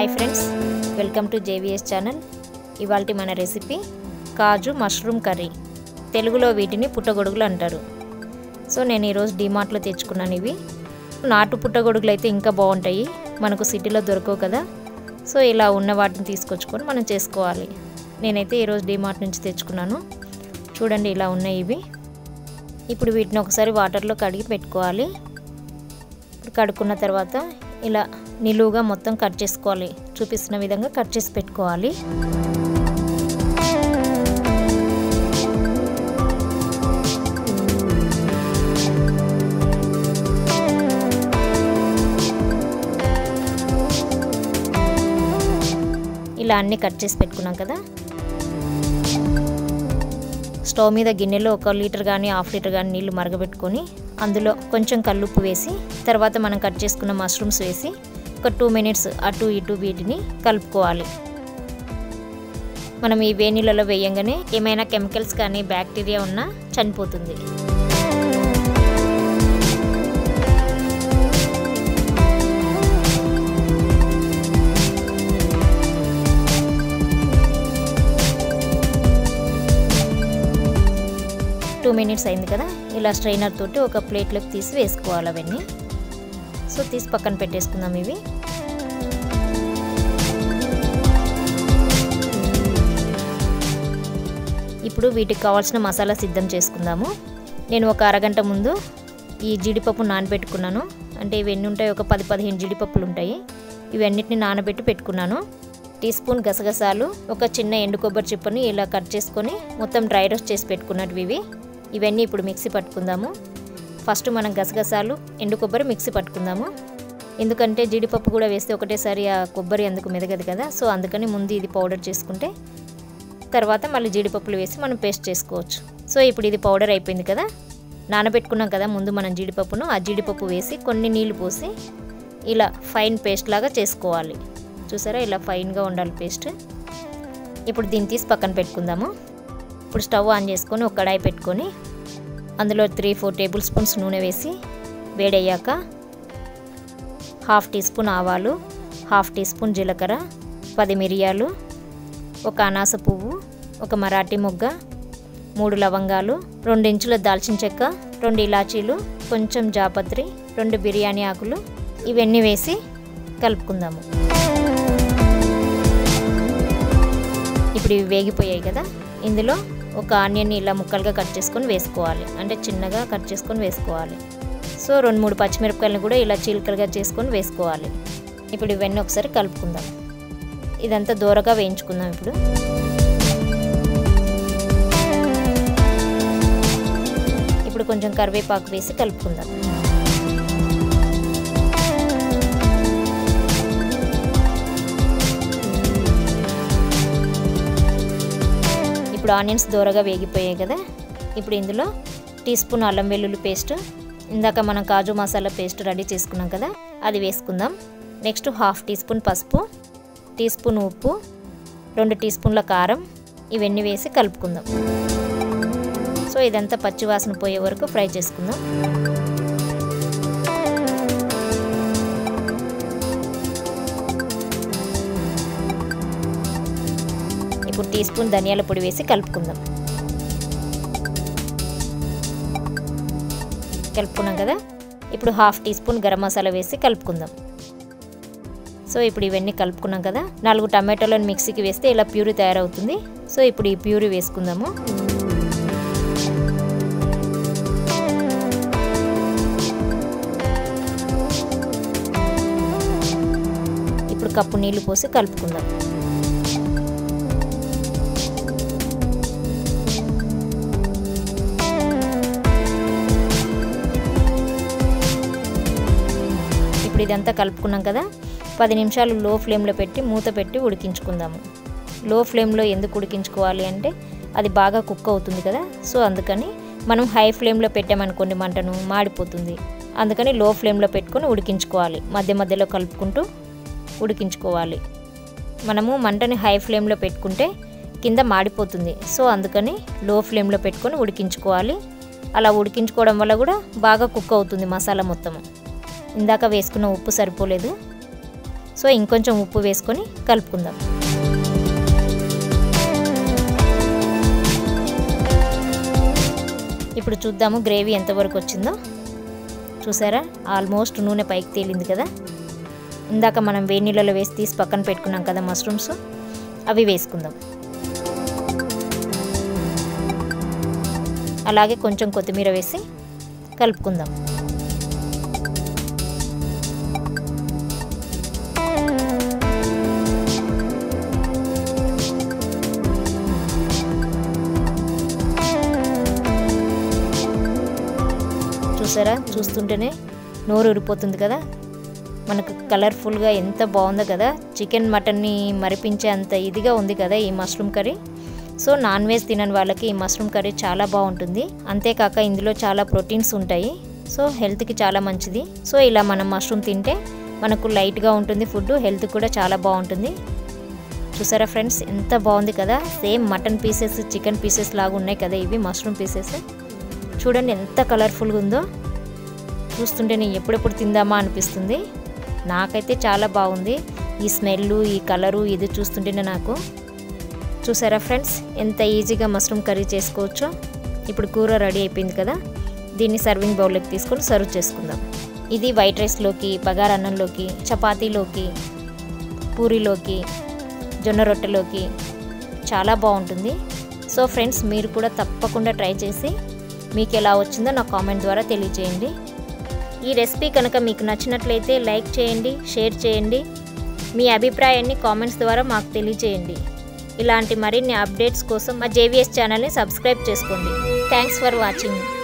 hi friends welcome to JVS channel ఇవాళ మన recipe కాజు mushroom curry తెలుగులో వీటిని పుట్టగొడుగులు అంటారు సో నేను ఈరోజు డిమార్ట్లో తెచ్చుకున్నాను ఇవి నాటు పుట్టగొడుగులు అయితే ఇంకా బాగుంటాయి మనకు సిటీలో దొరకవు కదా సో ఇలా ఉన్న వాటిని తీసుకొచ్చుకొని మనం చేసుకోవాలి నేనైతే ఈరోజు డిమార్ట్ నుంచి తెచ్చుకున్నాను చూడండి ఇలా ఉన్నాయి ఇవి ఇప్పుడు వీటిని ఒకసారి వాటర్లో కడిగి పెట్టుకోవాలి ఇప్పుడు కడుక్కున్న తర్వాత ఇలా నిలువుగా మొత్తం కట్ చేసుకోవాలి చూపిస్తున్న విధంగా కట్ చేసి పెట్టుకోవాలి ఇలా అన్నీ కట్ చేసి పెట్టుకున్నాం కదా స్టవ్ మీద గిన్నెలో ఒక లీటర్ కానీ హాఫ్ లీటర్ కానీ నీళ్లు మరగబెట్టుకొని అందులో కొంచెం కల్లుప్పు వేసి తర్వాత మనం కట్ చేసుకున్న మష్రూమ్స్ వేసి ఒక టూ మినిట్స్ అటు ఇటు వీటిని కలుపుకోవాలి మనం ఈ వేనీళ్ళలో వేయంగానే ఏమైనా కెమికల్స్ కానీ బ్యాక్టీరియా ఉన్నా చనిపోతుంది టూ మినిట్స్ అయింది కదా ఇలా స్ట్రైనర్ తోటి ఒక ప్లేట్లోకి తీసి వేసుకోవాలి అవన్నీ సో తీసి పక్కన పెట్టేసుకుందాం ఇవి ఇప్పుడు వీటికి కావాల్సిన మసాలా సిద్ధం చేసుకుందాము నేను ఒక అరగంట ముందు ఈ జీడిపప్పు నానబెట్టుకున్నాను అంటే ఇవన్నీ ఉంటాయి ఒక పది పదిహేను జీడిపప్పులు ఉంటాయి ఇవన్నిటిని నానబెట్టి పెట్టుకున్నాను టీ స్పూన్ గసగసాలు ఒక చిన్న ఎండు కొబ్బరి చిప్పని ఇలా కట్ చేసుకొని మొత్తం డ్రై రోస్ట్ చేసి పెట్టుకున్నట్టు ఇవి ఇవన్నీ ఇప్పుడు మిక్సీ పట్టుకుందాము ఫస్ట్ మనం గసగసాలు ఎండు కొబ్బరి మిక్సీ పట్టుకుందాము ఎందుకంటే జీడిపప్పు కూడా వేస్తే ఒకటేసారి ఆ కొబ్బరి అందుకు మెదగదు కదా సో అందుకని ముందు ఇది పౌడర్ చేసుకుంటే తర్వాత మళ్ళీ జీడిపప్పులు వేసి మనం పేస్ట్ చేసుకోవచ్చు సో ఇప్పుడు ఇది పౌడర్ అయిపోయింది కదా నానబెట్టుకున్నాం కదా ముందు మనం జీడిపప్పును ఆ జీడిపప్పు వేసి కొన్ని నీళ్లు పోసి ఇలా ఫైన్ పేస్ట్ లాగా చేసుకోవాలి చూసారా ఇలా ఫైన్గా ఉండాలి పేస్ట్ ఇప్పుడు దీన్ని తీసి పక్కన పెట్టుకుందాము ఇప్పుడు స్టవ్ ఆన్ చేసుకొని ఒక కడాయి పెట్టుకొని అందులో త్రీ ఫోర్ టేబుల్ స్పూన్స్ నూనె వేసి వేడయ్యాక హాఫ్ టీ స్పూన్ ఆవాలు హాఫ్ టీ స్పూన్ జీలకర్ర పది మిరియాలు ఒక అనాస పువ్వు ఒక మరాఠీ మొగ్గ మూడు లవంగాలు రెండు ఇంచుల దాల్చిన చెక్క రెండు ఇలాచీలు కొంచెం జాపత్రి రెండు బిర్యానీ ఆకులు ఇవన్నీ వేసి కలుపుకుందాము ఇప్పుడు ఇవి వేగిపోయాయి కదా ఇందులో ఒక ఆనియన్ని ఇలా ముక్కలుగా కట్ చేసుకొని వేసుకోవాలి అంటే చిన్నగా కట్ చేసుకొని వేసుకోవాలి సో రెండు మూడు పచ్చిమిరపకాయలను కూడా ఇలా చీలికలుగా చేసుకొని వేసుకోవాలి ఇప్పుడు ఇవన్నీ ఒకసారి కలుపుకుందాం ఇదంతా దూరగా వేయించుకుందాం ఇప్పుడు ఇప్పుడు కొంచెం కరివేపాకు వేసి కలుపుకుందాం ఇప్పుడు ఆనియన్స్ దూరగా వేగిపోయాయి కదా ఇప్పుడు ఇందులో టీ స్పూన్ అల్లం వెల్లుల్లి పేస్ట్ ఇందాక మనం కాజు మసాలా పేస్ట్ రెడీ చేసుకున్నాం కదా అది వేసుకుందాం నెక్స్ట్ హాఫ్ టీ స్పూన్ పసుపు టీ స్పూన్ ఉప్పు రెండు టీ స్పూన్ల కారం ఇవన్నీ వేసి కలుపుకుందాం సో ఇదంతా పచ్చి వాసన పోయే వరకు ఫ్రై చేసుకుందాం ఇప్పుడు టీ స్పూన్ ధనియాల పొడి వేసి కలుపుకుందాం కలుపుకున్నాం కదా ఇప్పుడు half teaspoon garam masala వేసి కలుపుకుందాం సో ఇప్పుడు ఇవన్నీ కలుపుకున్నాం కదా నాలుగు టమాటోలను మిక్సీకి వేస్తే ఇలా ప్యూరీ తయారవుతుంది సో ఇప్పుడు ఈ ప్యూరీ వేసుకుందాము ఇప్పుడు కప్పు నీళ్లు పోసి కలుపుకుందాం ఇప్పుడు ఇదంతా కలుపుకున్నాం కదా పది నిమిషాలు లో ఫ్లేమ్లో పెట్టి మూత పెట్టి ఉడికించుకుందాము లో ఫ్లేమ్లో ఎందుకు ఉడికించుకోవాలి అంటే అది బాగా కుక్ అవుతుంది కదా సో అందుకని మనం హై ఫ్లేమ్లో పెట్టామనుకోండి మంటను మాడిపోతుంది అందుకని లో ఫ్లేమ్లో పెట్టుకొని ఉడికించుకోవాలి మధ్య మధ్యలో కలుపుకుంటూ ఉడికించుకోవాలి మనము మంటని హై ఫ్లేమ్లో పెట్టుకుంటే కింద మాడిపోతుంది సో అందుకని లో ఫ్లేమ్లో పెట్టుకొని ఉడికించుకోవాలి అలా ఉడికించుకోవడం వల్ల కూడా బాగా కుక్ అవుతుంది మసాలా మొత్తము ఇందాక వేసుకున్న ఉప్పు సరిపోలేదు సో ఇంకొంచెం ఉప్పు వేసుకొని కలుపుకుందాం ఇప్పుడు చూద్దాము గ్రేవీ ఎంతవరకు వచ్చిందో చూసారా ఆల్మోస్ట్ నూనె పైకి తేలింది కదా ఇందాక మనం వేడి నీళ్ళలో వేసి తీసి పక్కన పెట్టుకున్నాం కదా మష్రూమ్స్ అవి వేసుకుందాం అలాగే కొంచెం కొత్తిమీర వేసి కలుపుకుందాం చూసారా చూస్తుంటేనే నోరు ఊరిపోతుంది కదా మనకు కలర్ఫుల్గా ఎంత బాగుందో కదా చికెన్ మటన్ని మరిపించే అంత ఇదిగా ఉంది కదా ఈ mushroom curry so non veg తినని వాళ్ళకి ఈ మష్రూమ్ కర్రీ చాలా బాగుంటుంది అంతేకాక ఇందులో చాలా ప్రోటీన్స్ ఉంటాయి సో హెల్త్కి చాలా మంచిది సో ఇలా మనం మష్రూమ్ తింటే మనకు లైట్గా ఉంటుంది ఫుడ్ హెల్త్ కూడా చాలా బాగుంటుంది చూసారా ఫ్రెండ్స్ ఎంత బాగుంది కదా same mutton pieces chicken pieces లాగా ఉన్నాయి కదా ఇవి మష్రూమ్ పీసెస్ చూడండి ఎంత కలర్ఫుల్గా ఉందో చూస్తుంటేనే ఎప్పుడెప్పుడు తిందామా అనిపిస్తుంది నాకైతే చాలా బాగుంది ఈ స్మెల్ ఈ కలరు ఇది చూస్తుంటేనే నాకు చూసారా ఫ్రెండ్స్ ఎంత ఈజీగా మష్రూమ్ కర్రీ చేసుకోవచ్చో ఇప్పుడు కూర రెడీ అయిపోయింది కదా దీన్ని సర్వింగ్ బౌల్లోకి తీసుకొని సర్వ్ చేసుకుందాం ఇది వైట్ రైస్లోకి బగారా అన్నంలోకి చపాతీలోకి పూరీలోకి జొన్న రొట్టెలోకి చాలా బాగుంటుంది సో ఫ్రెండ్స్ మీరు కూడా తప్పకుండా ట్రై చేసి మీకు ఎలా వచ్చిందో నా కామెంట్ ద్వారా తెలియజేయండి ఈ రెసిపీ కనుక మీకు నచ్చినట్లయితే లైక్ చేయండి షేర్ చేయండి మీ అభిప్రాయాన్ని కామెంట్స్ ద్వారా మాకు తెలియజేయండి ఇలాంటి మరిన్ని అప్డేట్స్ కోసం మా జేవిఎస్ ఛానల్ని సబ్స్క్రైబ్ చేసుకోండి థ్యాంక్స్ ఫర్ వాచింగ్